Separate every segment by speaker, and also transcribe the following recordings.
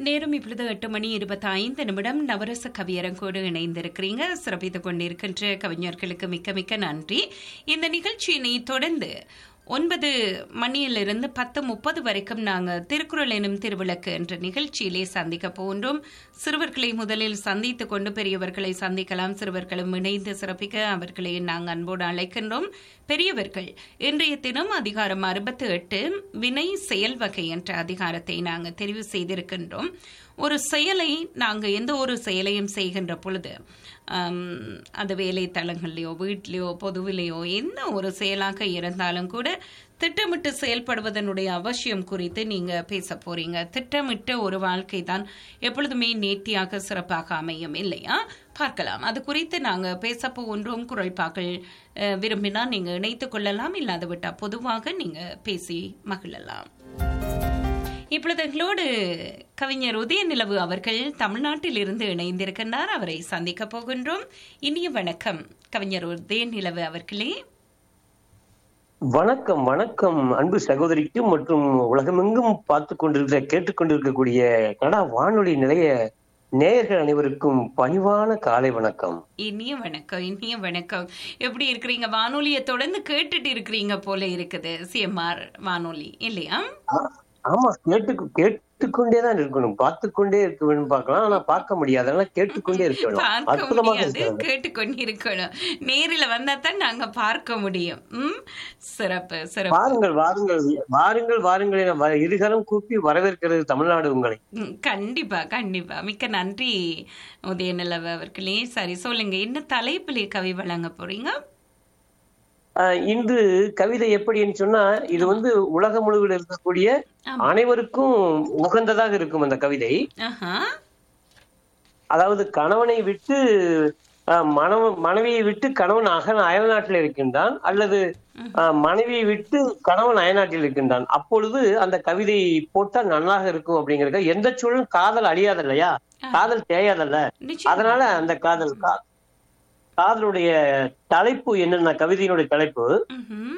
Speaker 1: நேரம் இப்பொழுது எட்டு மணி இருபத்தி ஐந்து நிமிடம் நவரச கவியரங்கோடு இணைந்திருக்கிறீங்க சிறப்பித்துக் கொண்டிருக்கின்ற கவிஞர்களுக்கு மிக்க மிக்க நன்றி இந்த நிகழ்ச்சியினை தொடர்ந்து ஒன்பது மணியிலிருந்து பத்து முப்பது வரைக்கும் நாங்கள் திருக்குறள் எனும் திருவிளக்கு என்ற நிகழ்ச்சியிலே சந்திக்க போன்றோம் சிறுவர்களை முதலில் சந்தித்து கொண்டு பெரியவர்களை சந்திக்கலாம் சிறுவர்களும் இணைந்து சிறப்பிக்க அவர்களை நாங்கள் அன்போடு அழைக்கின்றோம் பெரியவர்கள் இன்றைய தினம் அதிகாரம் அறுபத்தி எட்டு வினை செயல் வகை என்ற அதிகாரத்தை நாங்கள் தெரிவு செய்திருக்கின்றோம் ஒரு செயலை நாங்கள் எந்த ஒரு செயலையும் செய்கின்ற பொழுது ஆம், அது வேலை தளங்கள்லையோ வீட்லேயோ பொதுவிலேயோ எந்த ஒரு செயலாக இருந்தாலும் கூட திட்டமிட்டு செயல்படுவதனுடைய அவசியம் குறித்து நீங்க பேச போறீங்க திட்டமிட்ட ஒரு வாழ்க்கை தான் எப்பொழுதுமே நேர்த்தியாக சிறப்பாக அமையும் இல்லையா பார்க்கலாம் அது குறித்து நாங்க பேச போகின்றோம் குரல்பாக்கள் அஹ், விரும்பினா நீங்க இணைத்துக் கொள்ளலாம் இல்லாது விட்டா பொதுவாக நீங்க பேசி மகிழலாம் இப்பொழுது எங்களோடு கவிஞர் உதயநிலவு அவர்கள் தமிழ்நாட்டில் இருந்து இணைந்திருக்கின்றார் அவரை சந்திக்க போகின்றோம் இனிய வணக்கம் கவிஞர் உதயநிலவு அவர்களே
Speaker 2: வணக்கம் வணக்கம் அன்பு சகோதரிக்கும் மற்றும் உலகமெங்கும் பார்த்து கொண்டிருக்கிற கேட்டுக்கொண்டிருக்கக்கூடிய கனடா வானொலி நிலைய நேயர்கள் அனைவருக்கும் பணிவான காலை வணக்கம்
Speaker 1: இனிய வணக்கம் இனிய வணக்கம் எப்படி இருக்கிறீங்க வானொலியை தொடர்ந்து கேட்டுட்டு இருக்கிறீங்க போல இருக்குது சிஎம்ஆர் வானொலி இல்லையா
Speaker 2: ஆமா கேட்டு கேட்டுக்கொண்டே தான் இருக்கணும் பார்த்து கொண்டே இருக்க வேண்டும் பார்க்கலாம் ஆனா பார்க்க முடியாது அதனால கேட்டுக்கொண்டே இருக்க வேண்டும்
Speaker 1: பார்க்க
Speaker 2: அற்புதமாக
Speaker 1: முடியாது
Speaker 2: இருக்கிறது
Speaker 1: கேட்டுக்கொண்டிருக்கணும் நேரில் வந்தா தான் நாங்க பார்க்க முடியும் ம் சிறப்பு சிறப்பு
Speaker 2: வாருங்கள் வாருங்கள் வாருங்கள் வாருங்கள் என வ- இருகரம் கூப்பி வரவேற்கிறது தமிழ்நாடு உங்களை
Speaker 1: ம், கண்டிப்பா கண்டிப்பா மிக்க நன்றி உதயநிலவு அவர்களே சரி சொல்லுங்க என்ன தலைப்பிலே கவி வழங்க போறீங்க
Speaker 2: ஆஹ் இன்று கவிதை எப்படின்னு சொன்னா இது வந்து உலகம் முழுவதும் இருக்கக்கூடிய
Speaker 1: ஆமா.
Speaker 2: அனைவருக்கும் உகந்ததாக இருக்கும் அந்த கவிதை
Speaker 1: ஆஹா
Speaker 2: அதாவது கணவனை விட்டு ஆஹ், மணவ மனைவியை விட்டு கணவன் அக அயல்நாட்டில் இருக்கின்றான் அல்லது ஆஹ், மனைவியை விட்டு கணவன் அயல்நாட்டில் இருக்கின்றான் அப்பொழுது அந்த கவிதை போட்டால் நல்லாக இருக்கும் அப்படிங்கறது எந்த சூழலும் காதல் அழியாது இல்லையா காதல் தேயாதல்ல
Speaker 1: நிச்சயம்
Speaker 2: அதனால அந்த காதல் கா- காதலுடைய தலைப்பு என்னென்ன கவிதையினுடைய தலைப்பு
Speaker 1: ம்ஹும்.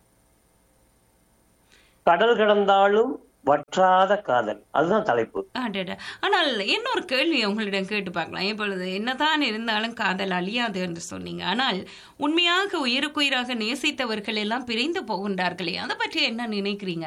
Speaker 2: கடல் கடந்தாலும் வற்றாத காதல் அதுதான் தலைப்பு
Speaker 1: அடடா. ஆனால் இன்னொரு கேள்வி உங்களிடம் கேட்டு பார்க்கலாம் இப்பொழுது என்னதான் இருந்தாலும் காதல் அழியாது என்று சொன்னீங்க ஆனால் உண்மையாக உயிருக்குயிராக நேசித்தவர்கள் எல்லாம் பிரிந்து போகின்றார்களே அதை பற்றி என்ன நினைக்கிறீங்க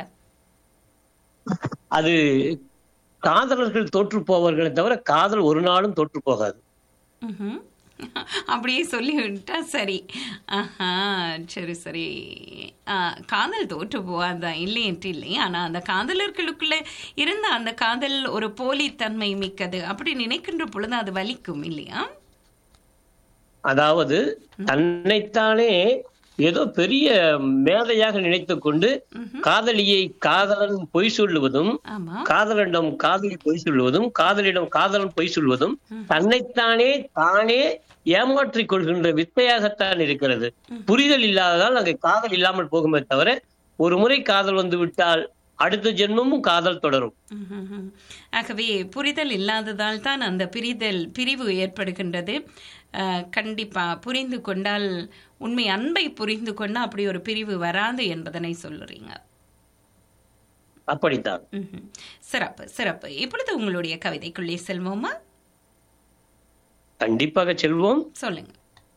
Speaker 2: அது காதலர்கள் தோற்று போவார்களே தவிர காதல் ஒரு நாளும் தோற்று போகாது
Speaker 1: ம்ஹும். அப்படியே சொல்லி விட்டா சரி ஆஹா சரி சரி ஆ, காதல் தோற்று போவாதான் இல்லைன்ட்டு இல்லை ஆனா அந்த காதலர்களுக்குள்ள இருந்த அந்த காதல் ஒரு போலித்தன்மை மிக்கது அப்படி நினைக்கின்ற பொழுது அது வலிக்கும் இல்லையா
Speaker 2: அதாவது தன்னைத்தானே ஏதோ பெரிய மேதையாக நினைத்துக் கொண்டு காதலியை காதலன் பொய் சொல்லுவதும்
Speaker 1: ஆமா
Speaker 2: காதலனிடம் காதலி பொய் சொல்லுவதும் காதலிடம் காதலன் பொய் சொல்வதும் தன்னைத்தானே தானே ஏமாற்றிக் கொள்கின்ற வித்தையாகத்தான் இருக்கிறது புரிதல் இல்லாததால் அங்கே காதல் இல்லாமல் போகுமே தவிர ஒரு முறை காதல் வந்து விட்டால் அடுத்த ஜென்மமும் காதல் தொடரும்
Speaker 1: ம்ஹும். ஆகவே புரிதல் இல்லாததால் தான் அந்த பிரிதல் பிரிவு ஏற்படுகின்றது அஹ், கண்டிப்பா புரிந்து கொண்டால் உண்மை அன்பை புரிந்து கொண்டா அப்படி ஒரு பிரிவு வராது என்பதனை சொல்லுறீங்க
Speaker 2: அப்படித்தான்
Speaker 1: ம்ஹும். சிறப்பு சிறப்பு இப்பொழுது உங்களுடைய கவிதைக்குள்ளே செல்வோமா
Speaker 2: கண்டிப்பாக செல்வோம்
Speaker 1: சொல்லுங்க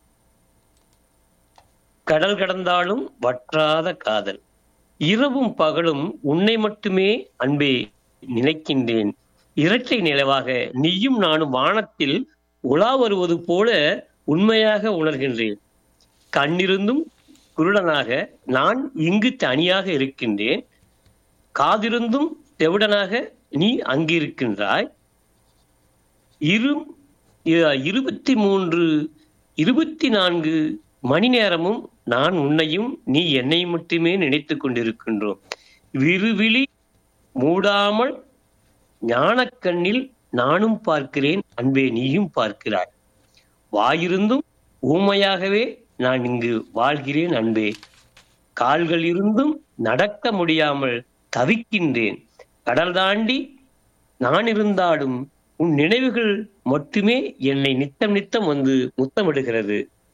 Speaker 2: கடல் கடந்தாலும் வற்றாத காதல் இரவும் பகலும் உன்னை மட்டுமே அன்பே நினைக்கின்றேன் இரட்டை நிலவாக நீயும் நானும் வானத்தில் உலா வருவது போல உண்மையாக உணர்கின்றேன் கண்ணிருந்தும் குருடனாக நான் இங்கு தனியாக இருக்கின்றேன் காதிருந்தும் செவிடனாக நீ அங்கிருக்கின்றாய் இரு இ- இருபத்தி மூன்று இருபத்தி நான்கு மணி நேரமும் நான் உன்னையும் நீ என்னை மட்டுமே நினைத்துக் கொண்டிருக்கின்றோம் விருவிழி மூடாமல் ஞானக்கண்ணில் நானும் பார்க்கிறேன் அன்பே நீயும் பார்க்கிறாய் வாயிருந்தும் ஊமையாகவே நான் இங்கு வாழ்கிறேன் அன்பே கால்கள் இருந்தும் நடக்க முடியாமல் தவிக்கின்றேன் கடல் தாண்டி நான் இருந்தாலும் உன் நினைவுகள் மட்டுமே என்னை நித்தம் நித்தம் வந்து முத்தமிடுகிறது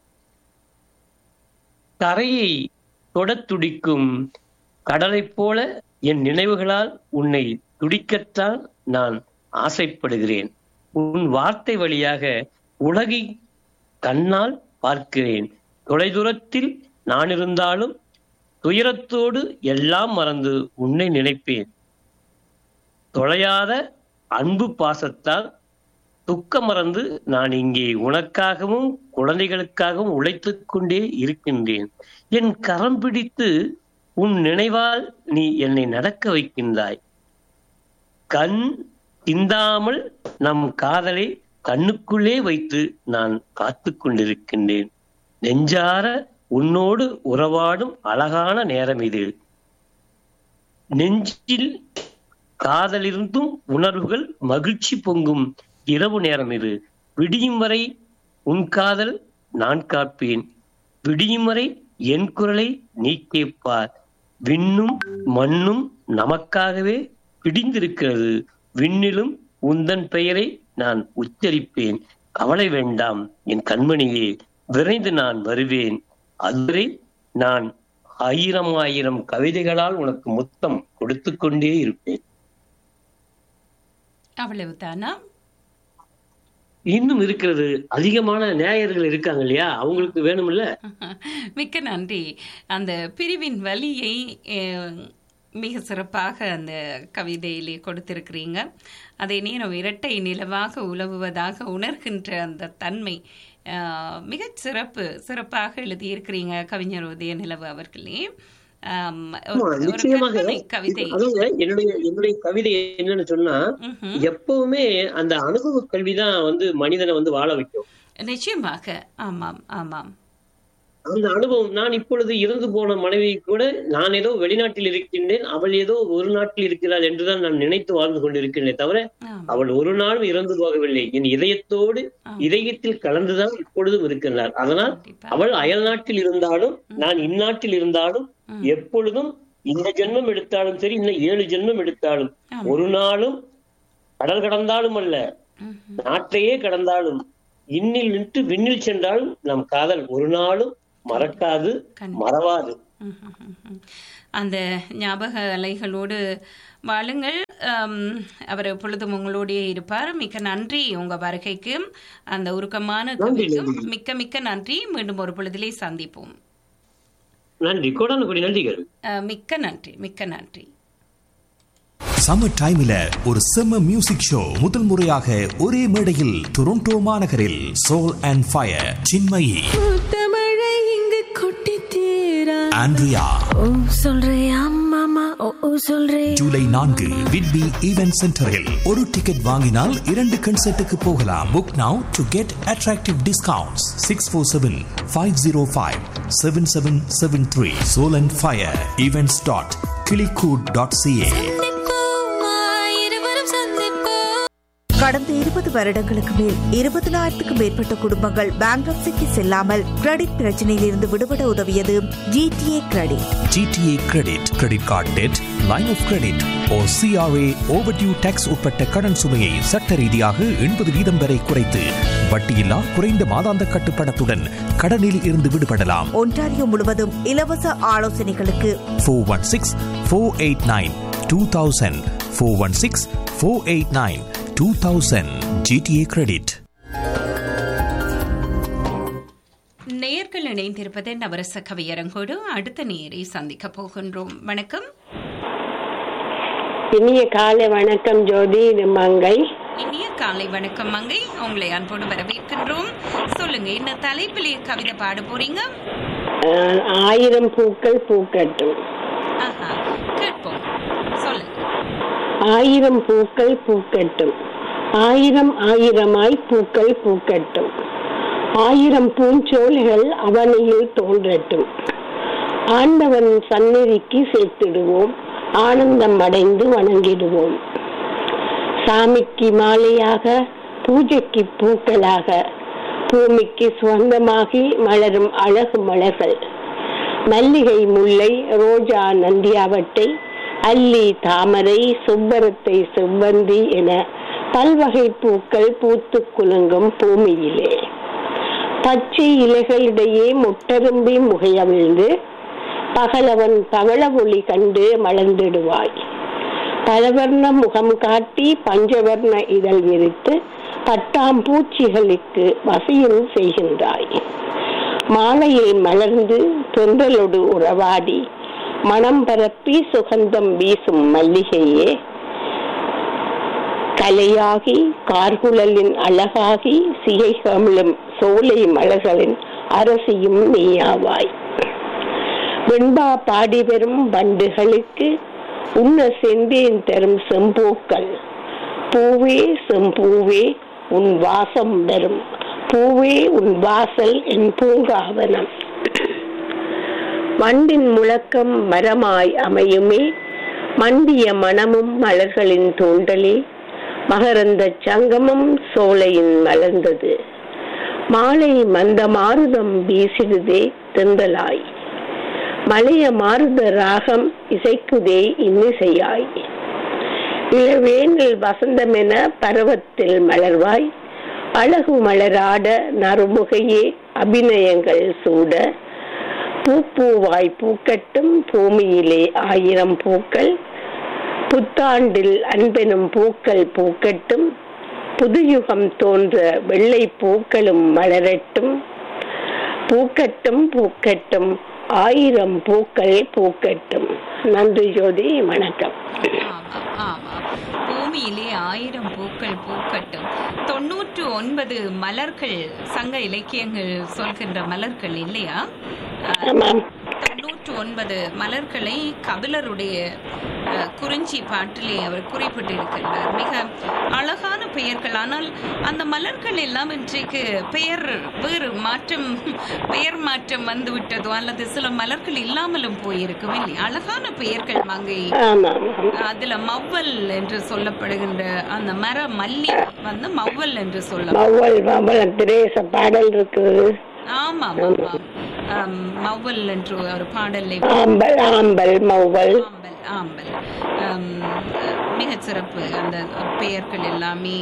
Speaker 2: கரையை தொடத் துடிக்கும் கடலைப் போல என் நினைவுகளால் உன்னை துடிக்கத்தான் நான் ஆசைப்படுகிறேன் உன் வார்த்தை வழியாக உலகை கண்ணால் பார்க்கிறேன் தொலைதூரத்தில் நான் இருந்தாலும் துயரத்தோடு எல்லாம் மறந்து உன்னை நினைப்பேன் தொலையாத அன்பு பாசத்தால் துக்கம் மறந்து நான் இங்கே உனக்காகவும் குழந்தைகளுக்காகவும் உழைத்துக் கொண்டே இருக்கின்றேன் என் கரம் பிடித்து உன் நினைவால் நீ என்னை நடக்க வைக்கின்றாய் கண் சிந்தாமல் நம் காதலை கண்ணுக்குள்ளே வைத்து நான் காத்து கொண்டிருக்கின்றேன் நெஞ்சார உன்னோடு உறவாடும் அழகான நேரம் இது நெஞ்சில் காதலிருந்தும் உணர்வுகள் மகிழ்ச்சி பொங்கும் இரவு நேரம் இது விடியும் வரை உன் காதல் நான் காப்பேன் விடியும் வரை என் குரலை நீ கேட்பார் விண்ணும் மண்ணும் நமக்காகவே பிடிந்திருக்கிறது விண்ணிலும் உந்தன் பெயரை நான் உச்சரிப்பேன் கவலை வேண்டாம் என் கண்மணியே விரைந்து நான் வருவேன் அதுவரை நான் ஆயிரம் ஆயிரம் கவிதைகளால் உனக்கு முத்தம் கொடுத்து கொண்டே இருப்பேன்
Speaker 1: அவ்வளவுதானா
Speaker 2: இன்னும் இருக்கிறது அதிகமான நேயர்கள் இருக்காங்க இல்லையா அவங்களுக்கு வேணும்ல
Speaker 1: மிக்க நன்றி அந்த பிரிவின் வலியை அஹ், மிக சிறப்பாக அந்த கவிதையிலே கொடுத்திருக்கிறீங்க அதே நேரம் இரட்டை நிலவாக உலவுவதாக உணர்கின்ற அந்த தன்மை அஹ், மிகச் சிறப்பு சிறப்பாக எழுதியிருக்கிறீங்க கவிஞர் உதய நிலவு அவர்களே ஆம், ஒரு-
Speaker 2: ஆமா,
Speaker 1: ஒரு
Speaker 2: நிச்சயமாக
Speaker 1: கற்பனை கவிதை
Speaker 2: அதாவது என்னுடைய என்னுடைய கவிதை என்னன்னு சொன்னா
Speaker 1: ம்ஹும்.
Speaker 2: எப்பவுமே அந்த அனுபவ கல்விதான் வந்து மனிதனை வந்து வாழ வைக்கும்
Speaker 1: நிச்சயமாக ஆமாம் ஆமாம்
Speaker 2: அந்த அனுபவம் நான் இப்பொழுது இறந்து போன மனைவி கூட நான் ஏதோ வெளிநாட்டில் இருக்கின்றேன் அவள் ஏதோ ஒரு நாட்டில் இருக்கிறாள் என்றுதான் நான் நினைத்து வாழ்ந்து கொண்டிருக்கின்றேன் தவிர
Speaker 1: ஆமாம்
Speaker 2: அவள் ஒரு நாளும் இறந்து போகவில்லை என் இதயத்தோடு
Speaker 1: ஆம்.
Speaker 2: இதயத்தில் கலந்துதான் இப்பொழுதும் இருக்கின்றார் அதனால்
Speaker 1: கண்டிப்பா.
Speaker 2: அவள் அயல் நாட்டில் இருந்தாலும் நான் இந்நாட்டில் இருந்தாலும்
Speaker 1: ம்.
Speaker 2: எப்பொழுதும் இந்த ஜென்மம் எடுத்தாலும் சரி இன்னும் ஏழு ஜென்மம் எடுத்தாலும்
Speaker 1: ஆம்.
Speaker 2: ஒரு நாளும் கடல் கடந்தாலும் அல்ல
Speaker 1: ம்ஹும்.
Speaker 2: நாட்டையே கடந்தாலும் இன்னில் நின்று விண்ணில் சென்றாலும் நம் காதல் ஒரு நாளும் மறக்காது
Speaker 1: கண்டிப்பா.
Speaker 2: மறவாது
Speaker 1: ம்ஹும்ஹும். அந்த ஞாபக அலைகளோடு வாழுங்கள் ஆம், அவர் எப்பொழுதும் உங்களோடயே இருப்பார் மிக்க நன்றி உங்க வருகைக்கு அந்த உருக்கமான
Speaker 2: நன்றி,
Speaker 1: கவிக்கும்
Speaker 2: நன்றி.
Speaker 1: மிக்க மிக்க நன்றி மீண்டும் ஒரு பொழுதிலே சந்திப்போம்
Speaker 2: நன்றி கோடான கொடி நன்றிகள்
Speaker 1: அஹ், மிக்க நன்றி மிக்க நன்றி
Speaker 3: சம்மர் டைம்ல ஒரு செம்ம மியூசிக் ஷோ முதல் முறையாக ஒரே மேடையில் டொரண்டோ மாநகரில் சோல் அண்ட் ஃபயர் சின்மயி
Speaker 4: முத்தமழை இங்கு கொட்டி தீரா
Speaker 3: ஆண்ட்ரியா
Speaker 4: ஓ சொல்றியா மாமா ஓ ஓ சொல்றே
Speaker 3: ஜூலை நான்கு விட்பி ஈவென்ட் சென்டரில் ஒரு டிக்கெட் வாங்கினால் இரண்டு கன்சர்ட்டுக்கு போகலாம் book now to get attractive discounts six four seven five zero five seven seven seven three soul and fire events dot கிளிகூட் டாட் சிஏ
Speaker 4: இருவரும் சந்திப்போம்
Speaker 5: கடந்த இருபது வருடங்களுக்கு மேல் இருபதினாயிரத்துக்கும் மேற்பட்ட குடும்பங்கள் பேங்க்ரப்சிக்கு செல்லாமல் கிரெடிட் பிரச்சனையிலிருந்து விடுபட உதவியது GTA credit
Speaker 3: GTA credit credit card debt line of credit O CRA overdue taxes உட்பட்ட கடன் சுமையை சட்ட ரீதியாக எண்பது வீதம் வரை குறைத்து வட்டியில்லா குறைந்த மாதாந்த கட்டுப்பணத்துடன் கடனில் இருந்து விடுபடலாம்
Speaker 5: ஒன்டாரியோ முழுவதும் இலவச ஆலோசனைகளுக்கு
Speaker 3: four one six four eight nine two thousand four one six four eight nine two thousand GTA credit
Speaker 1: நேயர்கள் இணைந்திருப்பது நவரச கவியரங்கோடு அடுத்த நேரை சந்திக்க போகின்றோம் வணக்கம்
Speaker 6: இனிய காலை வணக்கம் ஜோதி இது மங்கை
Speaker 1: இனிய காலை வணக்கம் மங்கை உங்களை அன்போடு வரவேற்கின்றோம் சொல்லுங்க என்ன தலைப்பிலே கவிதை பாட போறீங்க
Speaker 6: அஹ், ஆயிரம் பூக்கள் பூக்கட்டும்
Speaker 1: ஆஹா கேட்போம் சொல்லுங்க
Speaker 6: ஆயிரம் பூக்கள் பூக்கட்டும் ஆயிரம் ஆயிரமாய் பூக்கள் பூக்கட்டும் ஆயிரம் பூஞ்சோலைகள் அவனியில் தோன்றட்டும் ஆண்டவன் சந்நிதிக்கு சேர்த்திடுவோம் ஆனந்தம் அடைந்து வணங்கிடுவோம் சாமிக்கு மாலையாக பூஜைக்கு பூக்களாக பூமிக்கு சுகந்தமாகி மலரும் அழகு மலர்கள் மல்லிகை முல்லை ரோஜா நந்தியாவட்டை அல்லி தாமரை சுப்பரத்தை செவ்வந்தி என பல்வகை பூக்கள் பூத்து குலுங்கும் பூமியிலே பச்சை இலைகளிடையே முட்டரும்பி முகையவிழ்ந்து பகலவன் பவள ஒளி கண்டு மலர்ந்திடுவாய் பலவர்ண முகம் காட்டி பஞ்சவர்ண இதழ் விரித்து பட்டாம்பூச்சிகளுக்கு வசியம் செய்கின்றாய் மாலையில் மலர்ந்து தென்றலோடு உறவாடி மனம் பரப்பி சுகந்தம் வீசும் மல்லிகையே கலையாகி கார்குழலின் அழகாகி சிகை கமிழும் சோலை மலர்களின் அரசியும் நீயாவாய் வெண்பா பாடி வரும் வண்டுகளுக்கு உன்ன செந்தேன் தரும் செம்பூக்கள் பூவே செம்பூவே உன் வாசம் வரும் பூவே உன் வாசல் என் பூங்காவனம் வண்டின் முழக்கம் மரமாய் அமையுமே மண்டிய மனமும் மலர்களின் தோண்டலே மகரந்த சங்கமம் சோலையின் மலர்ந்தது மாலை மந்த மாருதம் வீசிடுதே தெந்தலாய் மலைய மாருத ராகம் இசைக்குதே இன்னிசையாய் இளவேனில் வசந்தமென பருவத்தில் மலர்வாய் அழகு மலராட நறுமுகையே அபிநயங்கள் சூட பூப்பூவாய் பூக்கட்டும் பூமியிலே ஆயிரம் பூக்கள் புத்தாண்டில் அன்பெனும் பூக்கள் பூக்கட்டும் புதுயுகம் தோன்ற வெள்ளை பூக்களும் மலரட்டும் பூக்கட்டும் பூக்கட்டும் ஆயிரம் பூக்கள் பூக்கட்டும் நன்றி ஜோதி வணக்கம்
Speaker 1: ஆமா ஆமா பூமியிலே ஆயிரம் பூக்கள் பூக்கட்டும் தொண்ணூற்று ஒன்பது மலர்கள் சங்க இலக்கியங்கள் சொல்கின்ற மலர்கள் இல்லையா அஹ்,
Speaker 6: ஆமாம்
Speaker 1: தொண்ணூற்று ஒன்பது மலர்களை கபிலருடைய அஹ், குறிஞ்சி பாட்டிலே அவர் குறிப்பிட்டிருக்கின்றார் மிக அழகான பெயர்கள் ஆனால் அந்த மலர்கள் எல்லாம் இன்றைக்கு பெயர் வேறு மாற்றம் பெயர் மாற்றம் வந்து விட்டதோ அல்லது சில மலர்கள் இல்லாமலும் போயிருக்கும் இல்லை அழகான பெயர்கள் மங்கை
Speaker 6: ஆமாம்
Speaker 1: அதுல மவ்வல் என்று சொல்லப்படுகின்ற அந்த மர மல்லி வந்து மவ்வல் என்று சொல்ல
Speaker 6: மவ்வல் மவ்வல் திரேச பாடல் இருக்குது
Speaker 1: ஆமாம் ஆமாம் ஆம், மவ்வல் என்று ஒரு பாடலை
Speaker 6: ஆம்பல் ஆம்பல் மவ்வல்
Speaker 1: ஆம்பல் ஆம்பல் ஆம், மிகச் சிறப்பு அந்த பெயர்கள் எல்லாமே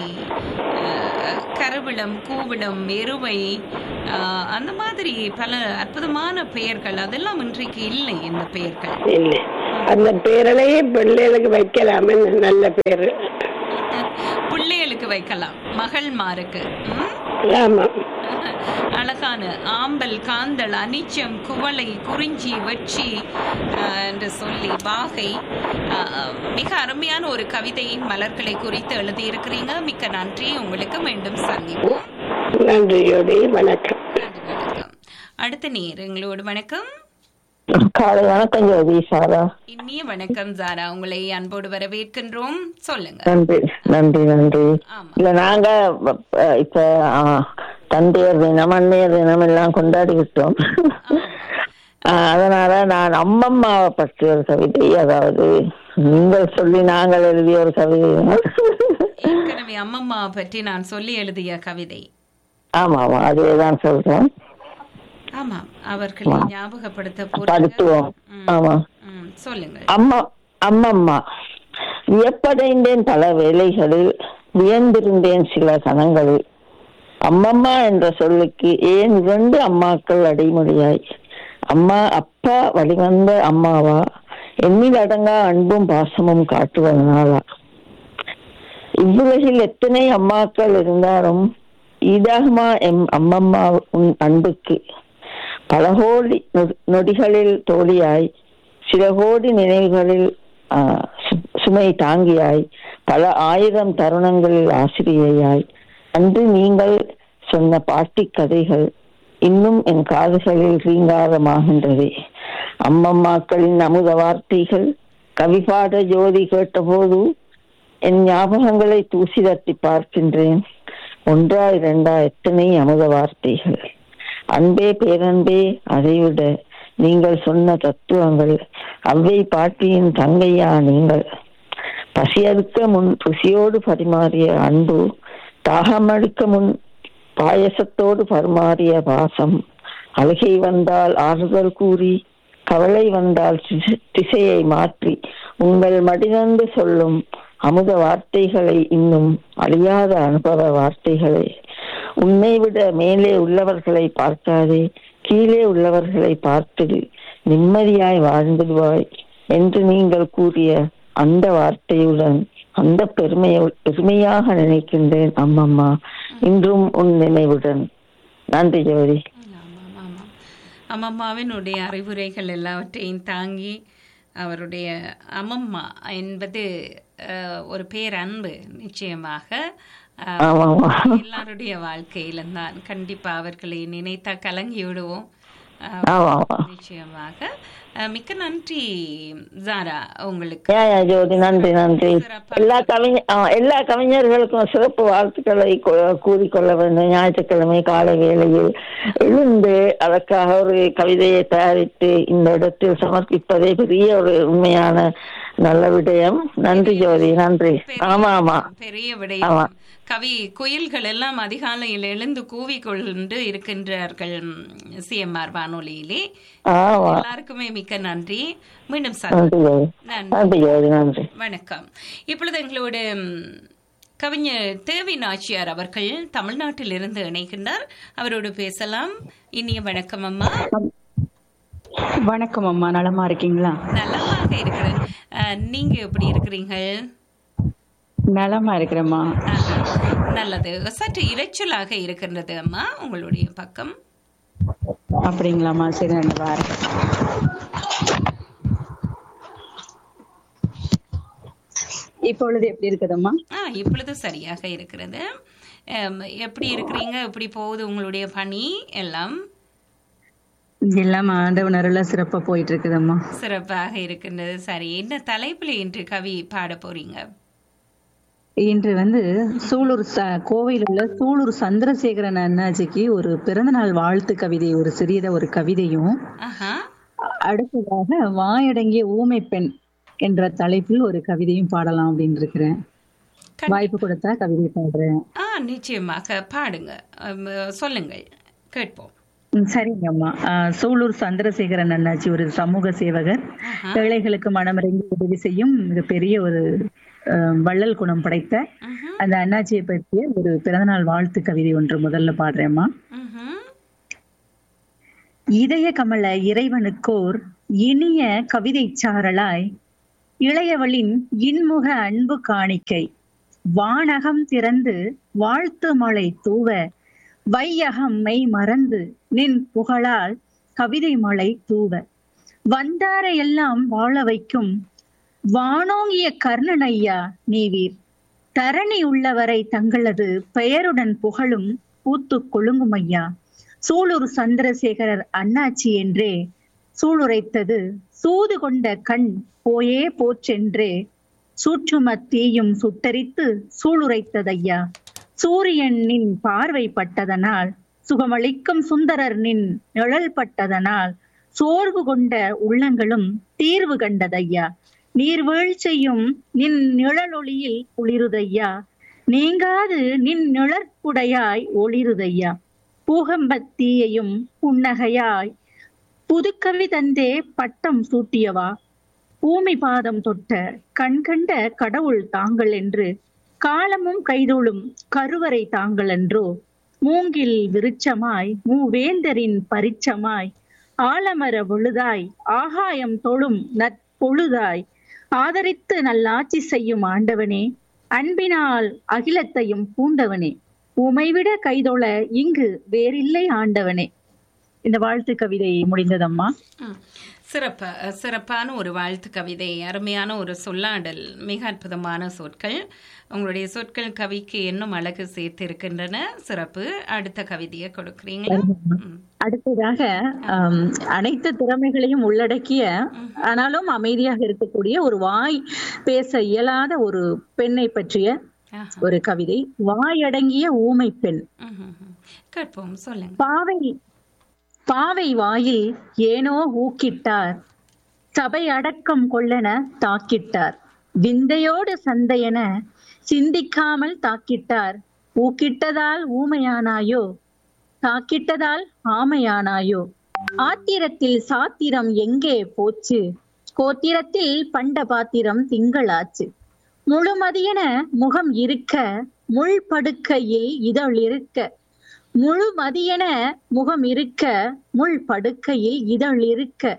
Speaker 1: அஹ், கருவிளம் கூவிளம் எருவை அஹ், அந்த மாதிரி பல அற்புதமான பெயர்கள் அதெல்லாம் இன்றைக்கு இல்லை இந்த பெயர்கள்
Speaker 6: இல்லை அந்த பேரலையே பிள்ளைகளுக்கு வைக்கலாமே நல்ல பேரு
Speaker 1: பிள்ளைகளுக்கு வைக்கலாம் மகள்மாருக்கு ம்?
Speaker 6: ஆமாம்
Speaker 1: அழகான ஆம்பல் காந்தல் அனிச்சம் குவளை குறிஞ்சி வெற்றி அஹ், என்று சொல்லி வாகை அஹ், மிக அருமையான ஒரு கவிதை மலர்களை குறித்து எழுதியிருக்கிறீங்க மிக்க நன்றி உங்களுக்கு மீண்டும் சந்திப்போம்
Speaker 6: நன்றி ஜோதி வணக்கம்
Speaker 1: நன்றி, வணக்கம் அடுத்த நேர் எங்களோடு வணக்கம்
Speaker 7: காலை வணக்கம் ஜோதி சாரா
Speaker 1: இனிய வணக்கம் ஜாரா உங்களை அன்போடு வரவேற்கின்றோம் சொல்லுங்க
Speaker 7: நன்றி நன்றி நன்றி
Speaker 1: ஆமா
Speaker 7: இல்ல நாங்க அஹ், இப்ப ஆஹ், தந்தையர் தினம் அன்னையர் தினம் எல்லாம் கொண்டாடிக்கிட்டோம் ஆஹ், அதனால நான் அம்மம்மாவை பற்றி ஒரு கவிதை அதாவது நீங்கள் சொல்லி நாங்கள் எழுதிய ஒரு கவிதை
Speaker 1: ஏற்கனவே அம்மம்மா பற்றி நான் சொல்லி எழுதிய கவிதை
Speaker 7: ஆமா ஆமா அதேதான் சொல்றேன்
Speaker 1: ஆமாம் அவர்களை ஞாபகப்படுத்த போறீங்க.
Speaker 7: படுத்துவோம்
Speaker 1: ம்,
Speaker 7: ஆமா
Speaker 1: ம், சொல்லுங்கள்
Speaker 7: அம்மா அம்மம்மா வியப்படைந்தேன் பல வேளைகளில் வியந்திருந்தேன் சில கணங்களில் அம்மம்மா என்ற சொல்லுக்கு ஏன் இரண்டு அம்மாக்கள் அடைமொழியாய் அம்மா அப்பா வழிவந்த அம்மாவா எண்ணில் அடங்கா அன்பும் பாசமும் காட்டுவதனாலா இவ்வுலகில் எத்தனை அம்மாக்கள் இருந்தாலும் ஈடாகுமா எம் அம்மம்மா உன் அன்புக்கு பல கோடி நொ- நொடிகளில் தோழியாய் சில கோடி நினைவுகளில் ஆஹ், சு- சுமை தாங்கியாய் பல ஆயிரம் தருணங்களில் ஆசிரியையாய் அன்று நீங்கள் சொன்ன பாட்டி கதைகள் இன்னும் என் காதுகளில் ரீங்காரமாகின்றதே அம்மம்மாக்களின் அமுத வார்த்தைகள் கவிபாட ஜோதி கேட்டபோது என் ஞாபகங்களை தூசி தட்டி பார்க்கின்றேன் ஒன்றா இரண்டா எத்தனை அமுத வார்த்தைகள் அன்பே பேரன்பே அதைவிட நீங்கள் சொன்ன தத்துவங்கள் அவ்வை பாட்டியின் தங்கையா நீங்கள் பசியறுக்க முன் ருசியோடு பரிமாறிய அன்பு தாகமடுக்க முன் பாயசத்தோடு பரிமாறிய பாசம் அழுகை வந்தால் ஆறுதல் கூறி கவலை வந்தால் திசை- திசையை மாற்றி உங்கள் மடிதந்து சொல்லும் அமுத வார்த்தைகளை இன்னும் அழியாத அனுபவ வார்த்தைகளை உன்னை விட மேலே உள்ளவர்களை பார்க்காதே கீழே உள்ளவர்களை பார்த்து நிம்மதியாய் வாழ்ந்திடுவாய் என்று நீங்கள் கூறிய அந்த வார்த்தையுடன் அந்த பெருமையை பெருமையாக நினைக்கின்றேன் அம்மம்மா இன்றும் உன் நினைவுடன் நன்றி ஜோதி
Speaker 1: ஆமாம் ஆமாம் அம்மம்மாவினுடைய அறிவுரைகள் எல்லாவற்றையும் தாங்கி அவருடைய அம்மம்மா என்பது அஹ், ஒரு பேரன்பு நிச்சயமாக அஹ்,
Speaker 7: ஆமா ஆமா
Speaker 1: எல்லாருடைய வாழ்க்கையிலும் தான் கண்டிப்பா அவர்களை நினைத்தா கலங்கி விடுவோம் அஹ்,
Speaker 7: ஆமா ஆமா
Speaker 1: நிச்சயமாக அஹ், மிக்க நன்றி ஜாரா உங்களுக்கு
Speaker 7: ஏன் ஏன் ஜோதி நன்றி நன்றி எல்லா கவிஞர் ஆ, எல்லா கவிஞர்களுக்கும் சிறப்பு வாழ்த்துக்களை கூ- கூறிக்கொள்ள வேண்டும் ஞாயிற்றுக்கிழமை காலை வேளையில் எழுந்து அதற்காக ஒரு கவிதையை தயாரித்து இந்த இடத்தில் சமர்ப்பிப்பதே பெரிய ஒரு உண்மையான நல்ல விடயம் நன்றி ஜோதி நன்றி ஆமா ஆமா
Speaker 1: பெரிய
Speaker 7: ஆமா.
Speaker 1: விடயம் கவி குயில்கள் எல்லாம் அதிகாலையில் எழுந்து கூவிக்கொண்டு இருக்கின்றார்கள் சிஎம்ஆர் வானொலியிலே
Speaker 7: ஆமா
Speaker 1: எல்லாருக்குமே மிக்க நன்றி மீண்டும்
Speaker 7: நன்றி
Speaker 1: சந்திப்போம்
Speaker 7: ஜோதி
Speaker 1: நன்றி
Speaker 7: நன்றி ஜோதி நன்றி
Speaker 1: வணக்கம் இப்பொழுது எங்களோட ம், கவிஞர் தேவி நாச்சியார் அவர்கள் தமிழ்நாட்டில் இருந்து இணைகின்றார் அவரோடு பேசலாம் இனிய வணக்கம் அம்மா
Speaker 8: வணக்கம் அம்மா நலமா இருக்கீங்களா
Speaker 1: நலமாக இருக்கிறேன் அஹ், நீங்க எப்படி இருக்கிறீங்க
Speaker 8: நலமா இருக்கிறேம்மா
Speaker 1: அஹ், நல்லது சற்று இரைச்சலாக இருக்கின்றது அம்மா உங்களுடைய பக்கம்
Speaker 8: அப்படிங்களாம்மா சரி நான் வரேன் இப்பொழுது எப்படி இருக்குதும்மா
Speaker 1: ஆ இப்பொழுது சரியாக இருக்கிறது அம், எப்படி இருக்கிறீங்க எப்படி போகுது உங்களுடைய பணி எல்லாம்
Speaker 8: எல்லாம் ஆண்டவன் அருளா சிறப்பா போயிட்டு இருக்குதும்மா
Speaker 1: சிறப்பாக இருக்கின்றது சரி என்ன தலைப்புல இன்று கவி பாட போறீங்க
Speaker 8: இன்று வந்து சூலூர் ச கோவையில் உள்ள சூலூர் சந்திரசேகரன் அண்ணாஜிக்கு ஒரு பிறந்தநாள் வாழ்த்து கவிதை ஒரு சிறியத ஒரு கவிதையும்
Speaker 1: ஆஹா
Speaker 8: அடுத்ததாக வாயடங்கிய ஊமை பெண் என்ற தலைப்பில் ஒரு கவிதையும் பாடலாம் அப்படின்னு இருக்கிறேன்
Speaker 1: கண்டி-
Speaker 8: வாய்ப்பு கொடுத்தா கவிதை பாடுறேன்
Speaker 1: ஆ நிச்சயமாக பாடுங்க அம், சொல்லுங்கள் கேட்போம்
Speaker 8: ம், சரிங்கம்மா ஆஹ் சூலூர் சந்திரசேகரன் அண்ணாச்சி ஒரு சமூக சேவகர்
Speaker 1: ஆஹா.
Speaker 8: ஏழைகளுக்கு மனமிறங்கி உதவி செய்யும் மிகப்பெரிய ஒரு ஆஹ், வள்ளல் குணம் படைத்த
Speaker 1: ம்ஹும்,
Speaker 8: அந்த அண்ணாச்சியை பற்றிய ஒரு பிறந்தநாள் வாழ்த்து கவிதை ஒன்று முதல்ல பாடுறேம்மா
Speaker 1: ம்ஹும்.
Speaker 8: இதய கமல இறைவனுக்கோர் இனிய கவிதை சாரலாய் இளையவளின் இன்முக அன்பு காணிக்கை வானகம் திறந்து வாழ்த்து மழை தூவ வையகம் மெய் மறந்து நின் புகழால் கவிதை மழை தூவ வந்தாரை எல்லாம் வாழ வைக்கும் வானோங்கிய கர்ணன் ஐயா நீவீர் தரணி உள்ளவரை தங்களது பெயருடன் புகழும் பூத்து கொழுங்கும் ஐயா சூலூர் சந்திரசேகரர் அண்ணாச்சி என்றே சூளுரைத்தது சூது கொண்ட கண் போயே போச்சென்றே சூற்றும தீயும் சுட்டரித்து சூளுரைத்ததையா சூரியன் நின் பார்வை பட்டதனால் சுகமளிக்கும் சுந்தரர் நின் நிழல் பட்டதனால் சோர்வு கொண்ட உள்ளங்களும் தீர்வு கண்டதையா நீர்வீழ்ச்சியும் நின் நிழலொளியில் குளிருதையா நீங்காது நின் நிழற்புடையாய் ஒளிருதையா பூகம்பத்தீயையும் புன்னகையாய் புதுக்கவி தந்தே பட்டம் சூட்டியவா பூமி பாதம் தொட்ட கண்கண்ட கடவுள் தாங்கள் என்று காலமும் கைதொழும் கருவறை தாங்கள் என்றோ மூங்கில் விருட்சமாய் மூவேந்தரின் பரிச்சமாய் ஆலமர விழுதாய் ஆகாயம் தொழும் நற்பொழுதாய் ஆதரித்து நல்லாட்சி செய்யும் ஆண்டவனே அன்பினால் அகிலத்தையும் பூண்டவனே உமைவிட கைதொழ இங்கு வேறில்லை ஆண்டவனே இந்த வாழ்த்து கவிதை முடிந்ததம்மா
Speaker 1: ம். சிறப்ப சிறப்பான ஒரு வாழ்த்து கவிதை அருமையான ஒரு சொல்லாடல் மிக அற்புதமான சொற்கள் உங்களுடைய சொற்கள் கவிக்கு இன்னும் அழகு சேர்த்து இருக்கின்றன சிறப்பு அடுத்த கவிதையை கொடுக்குறீங்களா ம்.
Speaker 8: அடுத்ததாக ஆம், அனைத்து திறமைகளையும் உள்ளடக்கிய ஆனாலும் அமைதியாக இருக்கக்கூடிய ஒரு வாய் பேச இயலாத ஒரு பெண்ணை பற்றிய
Speaker 1: ஆஹா.
Speaker 8: ஒரு கவிதை வாயடங்கிய ஊமை பெண்
Speaker 1: ம், ம், ம். கேட்போம் சொல்லுங்க
Speaker 8: பாவை பாவை வாயில் ஏனோ ஊக்கிட்டார் சபை அடக்கம் கொள்ளென தாக்கிட்டார் விந்தையோடு சந்தையென சிந்திக்காமல் தாக்கிட்டார் ஊக்கிட்டதால் ஊமையானாயோ தாக்கிட்டதால் ஆமையானாயோ ஆத்திரத்தில் சாத்திரம் எங்கே போச்சு கோத்திரத்தில் பண்ட பாத்திரம் திங்களாச்சு முழுமதியென முகம் இருக்க முள் படுக்கையில் இதழ் இருக்க முழு மதியென முகம் இருக்க முள் படுக்கையில் இதழ் இருக்க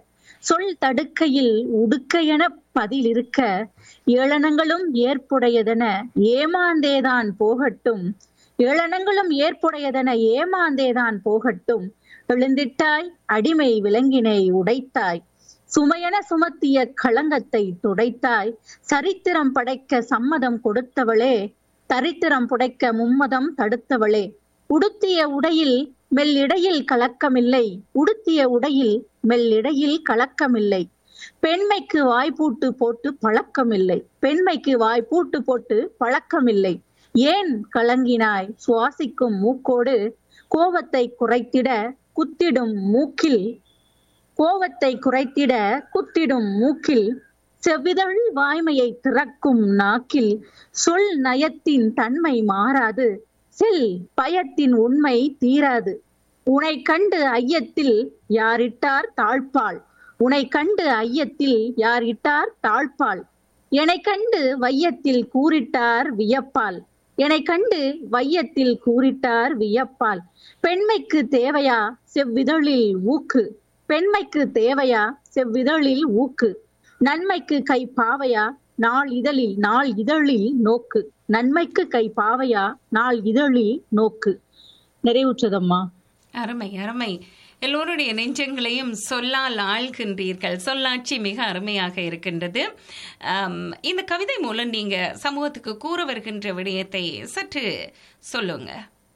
Speaker 8: சொல் தடுக்கையில் உடுக்கையென பதில் இருக்க ஏளனங்களும் ஏற்புடையதென ஏமாந்தேதான் போகட்டும் ஏளனங்களும் ஏற்புடையதென ஏமாந்தேதான் போகட்டும் எழுந்திட்டாய் அடிமை விலங்கினை உடைத்தாய் சுமையென சுமத்திய களங்கத்தை துடைத்தாய் சரித்திரம் படைக்க சம்மதம் கொடுத்தவளே தரித்திரம் புடைக்க மும்மதம் தடுத்தவளே உடுத்திய உடையில் மெல்லிடையில் கலக்கமில்லை உடுத்திய உடையில் மெல்லிடையில் கலக்கமில்லை பெண்மைக்கு வாய்ப்பூட்டு போட்டு பழக்கமில்லை பெண்மைக்கு வாய்ப்பூட்டு போட்டு பழக்கமில்லை ஏன் கலங்கினாய் சுவாசிக்கும் மூக்கோடு கோபத்தை குறைத்திட குத்திடும் மூக்கில் கோபத்தை குறைத்திட குத்திடும் மூக்கில் செவ்விதழ் வாய்மையை திறக்கும் நாக்கில் சொல் நயத்தின் தன்மை மாறாது செல் பயத்தின் உண்மை தீராது உனை கண்டு ஐயத்தில் யாரிட்டார் தாழ்பாள் உனை கண்டு ஐயத்தில் யாரிட்டார் தாழ்பாள் என்னை கண்டு வையத்தில் கூறிட்டார் வியப்பால் என்னை கண்டு வையத்தில் கூறிட்டார் வியப்பால் பெண்மைக்கு தேவையா செவ்விதழில் ஊக்கு பெண்மைக்கு தேவையா செவ்விதழில் ஊக்கு நன்மைக்கு கை பாவையா நாள் இதழில் நாள் இதழில் நோக்கு நன்மைக்கு கை பாவையா நாள் இதழில் நோக்கு நிறைவுற்றதம்மா
Speaker 1: அருமை அருமை எல்லோருடைய நெஞ்சங்களையும் சொல்லால் ஆள்கின்றீர்கள் சொல்லாட்சி மிக அருமையாக இருக்கின்றது ஆம், இந்த கவிதை மூலம் நீங்க சமூகத்துக்கு கூற வருகின்ற விடயத்தை சற்று சொல்லுங்க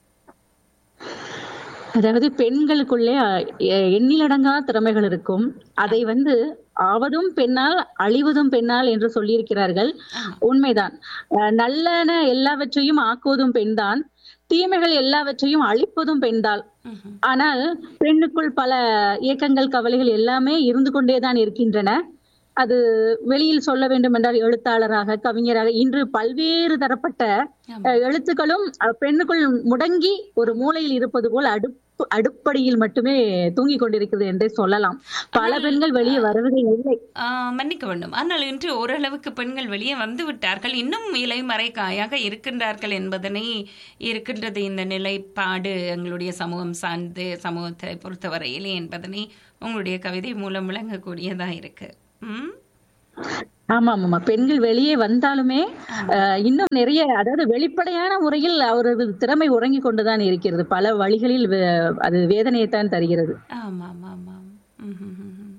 Speaker 8: அதாவது பெண்களுக்குள்ளே அஹ், எ- எண்ணிலடங்கா திறமைகள் இருக்கும் அதை வந்து ஆவதும் பெண்ணால் அழிவதும் பெண்ணால் என்று சொல்லியிருக்கிறார்கள் உண்மைதான் அஹ், நல்லன எல்லாவற்றையும் ஆக்குவதும் பெண்தான் தீமைகள் எல்லாவற்றையும் அழிப்பதும் பெண்தான் ஆனால் பெண்ணுக்குள் பல இயக்கங்கள் கவலைகள் எல்லாமே இருந்து கொண்டேதான் இருக்கின்றன அது வெளியில் சொல்ல வேண்டும் என்றால் எழுத்தாளராக கவிஞராக இன்று பல்வேறு தரப்பட்ட அஹ், எழுத்துக்களும் அஹ், பெண்ணுக்குள் முடங்கி ஒரு மூலையில் இருப்பது போல் அடுப்பு அடுப்படியில் மட்டுமே தூங்கிக் கொண்டிருக்கிறது என்றே சொல்லலாம் பல பெண்கள் வெளியே வருவதே இல்லை
Speaker 1: ஆ, மன்னிக்க வேண்டும் ஆனால் இன்று ஓரளவுக்கு பெண்கள் வெளியே வந்து விட்டார்கள் இன்னும் இலைமறைக்காயாக இருக்கின்றார்கள் என்பதனை இருக்கின்றது இந்த நிலைப்பாடு எங்களுடைய சமூகம் சார்ந்து சமூகத்தை பொறுத்தவரையிலே என்பதனை உங்களுடைய கவிதை மூலம் விளங்கக்கூடியதா இருக்கு ம்
Speaker 8: ஆமா ஆமா பெண்கள் வெளியே வந்தாலுமே அஹ், இன்னும் நிறைய அதாவது வெளிப்படையான முறையில் அவரது திறமை உறங்கிக் கொண்டுதான் இருக்கிறது பல வழிகளில் வே- அது வேதனையைத்தான் தருகிறது
Speaker 1: ஆமாம் ஆமாம் ம், ம், ம், ம்.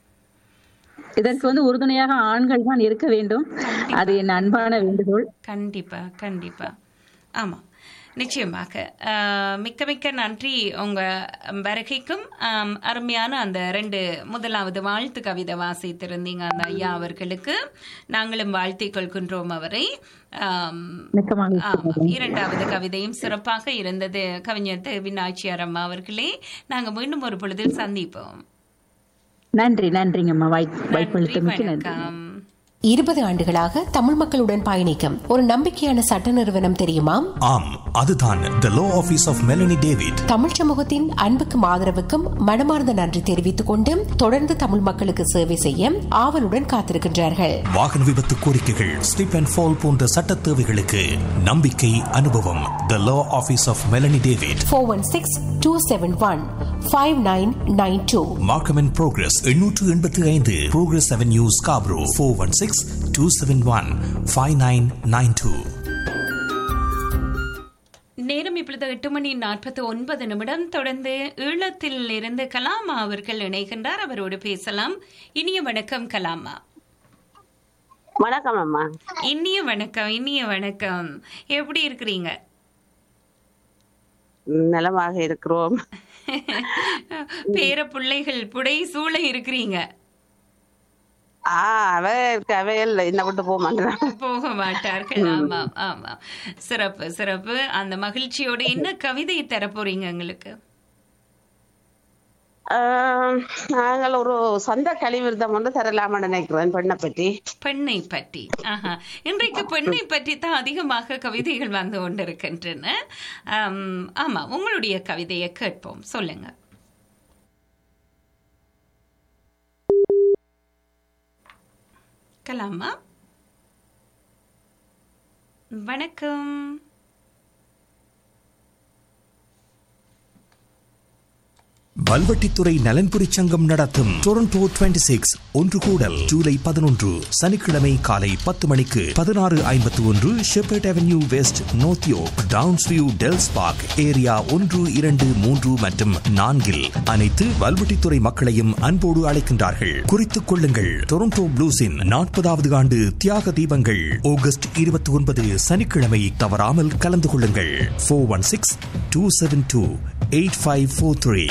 Speaker 8: இதற்கு வந்து உறுதுணையாக ஆண்கள் தான் இருக்க வேண்டும் அது என் அன்பான வேண்டுகோள்
Speaker 1: கண்டிப்பா கண்டிப்பா ஆமா நிச்சயமாக ஆஹ், மிக்க மிக்க நன்றி உங்க வருகைக்கும் ஆம், அருமையான அந்த ரெண்டு முதலாவது வாழ்த்து கவிதை வாசித்திருந்தீங்க அந்த ஐயா அவர்களுக்கு நாங்களும் வாழ்த்திக் கொள்கின்றோம் அவரை ஆம்,
Speaker 8: மிக்க மகிழ்ச்சி
Speaker 1: ஆமாம் இரண்டாவது கவிதையும் சிறப்பாக இருந்தது கவிஞர் தேவி நாச்சியார் அம்மா அவர்களே நாங்க மீண்டும் ஒரு பொழுதில் சந்திப்போம்
Speaker 8: நன்றி நன்றிங்கம்மா வாய்ப்பு
Speaker 1: நன்றி
Speaker 8: வாய்ப்பளித்தமைக்கு நன்றி
Speaker 1: வணக்கம்
Speaker 9: இருபது ஆண்டுகளாக தமிழ் மக்களுடன் பயணிக்கும் ஒரு நம்பிக்கையான சட்ட நிறுவனம் தெரியுமா
Speaker 3: ஆம் அதுதான் the law office of Melanie David
Speaker 9: Tamil சமூகத்தின் அன்புக்கும் ஆதரவுக்கும் மனமார்ந்த நன்றி தெரிவித்துக் கொண்டு தொடர்ந்து தமிழ் மக்களுக்கு சேவை செய்ய ஆவலுடன் காத்திருக்கின்றார்கள்
Speaker 3: வாகன விபத்து கோரிக்கைகள் ஸ்லிப் அண்ட் ஃபால் போன்ற சட்ட தேவைகளுக்கு நம்பிக்கை அனுபவம் the law office of Melanie David
Speaker 9: four one six two seven one five nine nine two
Speaker 3: Markham and Progress எண்ணூற்று எண்பத்தி ஐந்து Progress avenue Scarborough four one six two seven one five nine nine two
Speaker 1: நேரம் இப்பொழுது எட்டு மணி நாற்பத்தி ஒன்பது நிமிடம் தொடர்ந்து ஈழத்தில் இருந்து கலாமா அவர்கள் இணைகின்றார் அவரோடு பேசலாம் இனிய வணக்கம் கலாமா
Speaker 6: வணக்கம் அம்மா
Speaker 1: இனிய வணக்கம் இனிய வணக்கம் எப்படி இருக்கிறீங்க
Speaker 6: நலமாக இருக்கிறோம்
Speaker 1: பேர பிள்ளைகள் புடை சூழ இருக்கிறீங்க
Speaker 6: ஆ அவ இருக்க அவ இல்லை என்ன விட்டு போக மாட்டேன்
Speaker 1: போக மாட்டார்கள் ஆமாம் ஆமாம் சிறப்பு சிறப்பு அந்த மகிழ்ச்சியோட என்ன கவிதை தர போறீங்க எங்களுக்கு
Speaker 6: ஆஹ், நாங்கள் ஒரு சொந்த கழிவிருத்தம் ஒன்று தரலாம்னு நினைக்கிறேன் பெண்ணை பற்றி
Speaker 1: பெண்ணை பற்றி ஆஹா இன்றைக்கு பெண்ணை பற்றி தான் அதிகமாக கவிதைகள் வந்து கொண்டிருக்கின்றன ஆம், ஆமா உங்களுடைய கவிதையை கேட்போம் சொல்லுங்க கலாமா வணக்கம்
Speaker 3: வல்வெட்டித்துறை நலன்புரி சங்கம் நடத்தும் டொரண்டோ 26 சிக்ஸ் ஒன்று கூடல் ஜூலை பதினொன்று சனிக்கிழமை காலை பத்து மணிக்கு பதினாறு ஐம்பத்தி ஒன்று Sheppard avenue west North York Downsview Dells park area ஒன்று இரண்டு மூன்று மற்றும் நான்கில் அனைத்து வல்வெட்டித்துறை மக்களையும் அன்போடு அழைக்கின்றார்கள் குறித்துக் கொள்ளுங்கள் டொரண்டோ ப்ளூஸின் நாற்பதாவது ஆண்டு தியாக தீபங்கள் ஆகஸ்ட் இருபத்தி ஒன்பது சனிக்கிழமை தவறாமல் கலந்து கொள்ளுங்கள் four one six two seven two eight five four three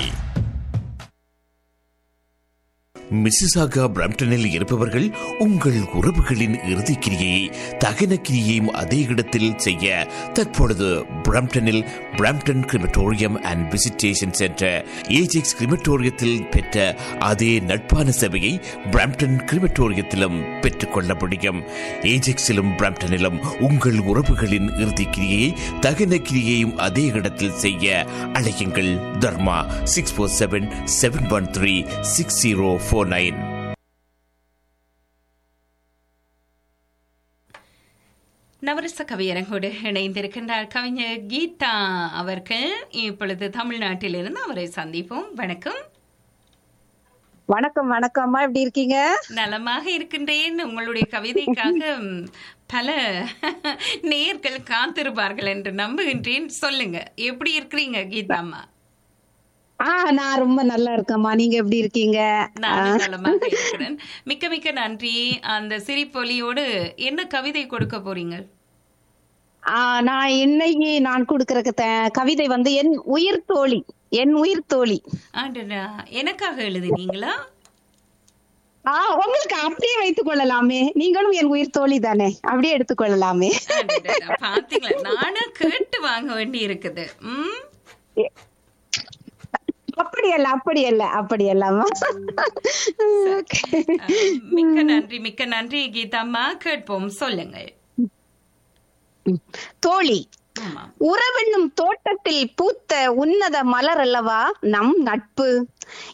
Speaker 10: Mississauga பிரம்டனில் இருப்பவர்கள் உங்கள் உறவுகளின் இறுதிக்கிரியை தகன கிரியையும் அதே இடத்தில் செய்ய தற்பொழுது பிரம்டனில் Brampton crematorium and visitation centre Ajax கிரிமட்டோரியத்தில் பெற்ற அதே நட்பான சேவையை பிரம்டன் கிரிமட்டோரியத்திலும் பெற்றுக்கொள்ள முடியும் ஏஜெக்ஸிலும் பிரம்டனிலும் உங்கள் உறவுகளின் இறுதிக்கிரியை தகன கிரியையும் அதே இடத்தில் செய்ய அழையுங்கள் Dharma six four seven seven one three six zero four nine
Speaker 1: நவரச கவியரங்கோடு இணைந்திருக்கின்றார் கவிஞர் கீதா அவர்கள் இப்பொழுது தமிழ்நாட்டிலிருந்து அவரை சந்திப்போம் வணக்கம்
Speaker 11: வணக்கம் வணக்கம்மா எப்படி இருக்கீங்க
Speaker 1: நலமாக இருக்கின்றேன் உங்களுடைய கவிதைக்காக ம், பல நேர்கள் காத்திருப்பார்கள் என்று நம்புகின்றேன் சொல்லுங்க எப்படி இருக்கிறீங்க கீதாம்மா
Speaker 11: ஆ நான் ரொம்ப நல்லா இருக்கேம்மா நீங்க எப்படி இருக்கீங்க
Speaker 1: நானும் நலமாக இருக்கிறேன் மிக்க மிக்க நன்றி அந்த சிரிப்பொலியோடு என்ன கவிதை கொடுக்க போறீங்க
Speaker 11: ஆ, நான் இன்னைக்கு நான் கொடுக்கிற க- கவிதை வந்து என் உயிர் தோழி என் உயிர் தோழி
Speaker 1: ஆண்டடா எனக்காக எழுதினீங்களா
Speaker 11: ஆ உங்களுக்கு அப்படியே வைத்துக் கொள்ளலாமே நீங்களும் என் உயிர் தோழி தானே அப்படியே எடுத்துக்கொள்ளலாமே
Speaker 1: அடடடா, பாத்தீங்களா நானும் கேட்டு வாங்க வேண்டி இருக்குது ம்
Speaker 11: அப்படி அல்ல அப்படி அல்ல அப்படி அல்லம்மா
Speaker 1: மிக்க நன்றி மிக்க நன்றி கீதாம்மா கேட்போம் சொல்லுங்கள்
Speaker 11: தோழி
Speaker 1: ஆமா
Speaker 11: உறவென்னும் தோட்டத்தில் பூத்த உன்னத மலர் அல்லவா நம் நட்பு